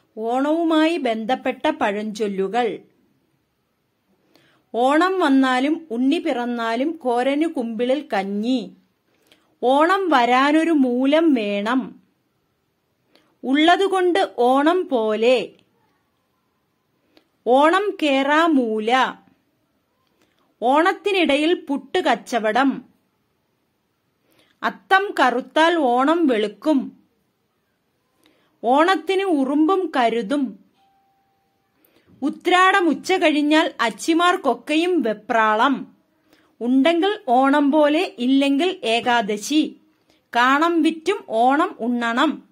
ഓണവുമായി ബന്ധപ്പെട്ട പഴഞ്ചൊല്ലുകൾ ഓണം വന്നാലും ഉണ്ണി പിറന്നാലും കോരനു കുമ്പിളിൽ കഞ്ഞി ഓണം വരാനൊരു മൂലം വേണം ഉള്ളതുകൊണ്ട് ഓണം പോലെ ഓണം കേറാ മൂല ഓണത്തിനിടയിൽ പുട്ട് കച്ചവടം അത്തം കറുത്താൽ ഓണം വെളുക്കും ഓണത്തിന് ഉറുമ്പും കരുതും ഉത്രാടം ഉച്ച കഴിഞ്ഞാൽ അച്ചിമാർക്കൊക്കെയും വെപ്രാളം ഉണ്ടെങ്കിൽ ഓണം പോലെ ഇല്ലെങ്കിൽ ഏകാദശി കാണം വിറ്റും ഓണം ഉണ്ണണം